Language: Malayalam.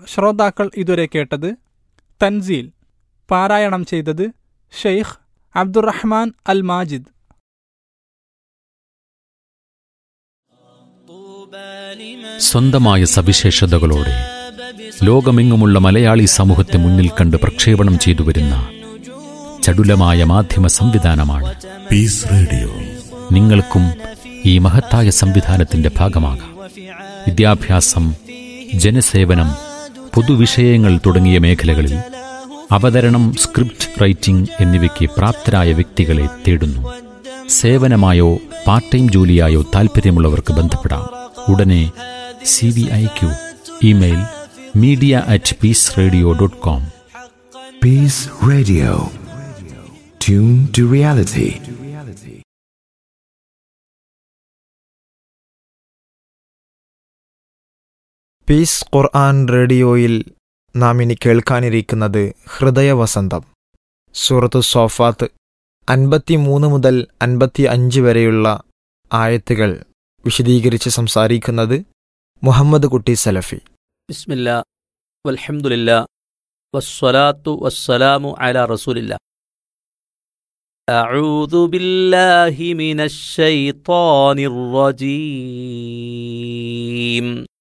ശ്രോതാക്കൾ ഇതുവരെ കേട്ടത് തൻസീൽ പാരായണം ചെയ്തത് ഷെയ്ഖ് അബ്ദുറഹ്മാൻ അൽ മാജിദ് സ്വന്തമായ സവിശേഷതകളോടെ ലോകമെങ്ങുമുള്ള മലയാളി സമൂഹത്തെ മുന്നിൽ കണ്ട് പ്രക്ഷേപണം ചെയ്തു വരുന്ന ചടുലമായ മാധ്യമ സംവിധാനമാണ് പീസ് റേഡിയോ നിങ്ങൾക്കും ഈ മഹത്തായ സംവിധാനത്തിന്റെ ഭാഗമാകാം വിദ്യാഭ്യാസം ജനസേവനം പൊതുവിഷയങ്ങൾ തുടങ്ങിയ മേഖലകളിൽ അവതരണം സ്ക്രിപ്റ്റ് റൈറ്റിംഗ് എന്നിവയ്ക്ക് പ്രാപ്തരായ വ്യക്തികളെ തേടുന്നു സേവനമായോ പാർട്ട് ടൈം ജോലിയായോ താൽപ്പര്യമുള്ളവർക്ക് ബന്ധപ്പെടാം ഉടനെ സി വി ഐ ക്യു email media at peace radio dot com peace radio tune to reality peace Quran റേഡിയോയിൽ നാം ഇനി കേൾക്കാനിരിക്കുന്നത് ഹൃദയവസന്തം സൂറത്തു സോഫാത്ത് അൻപത്തി മൂന്ന് മുതൽ അൻപത്തി അഞ്ച് വരെയുള്ള ആയത്തുകൾ വിശദീകരിച്ച് സംസാരിക്കുന്നത് മുഹമ്മദ് കുട്ടി സലഫി ബിസ്മില്ല വൽഹംദുലില്ല വസ്സലാത്തു വസ്സലാമു അല റസൂലില്ല أعوذ بالله من الشيطان الرجيم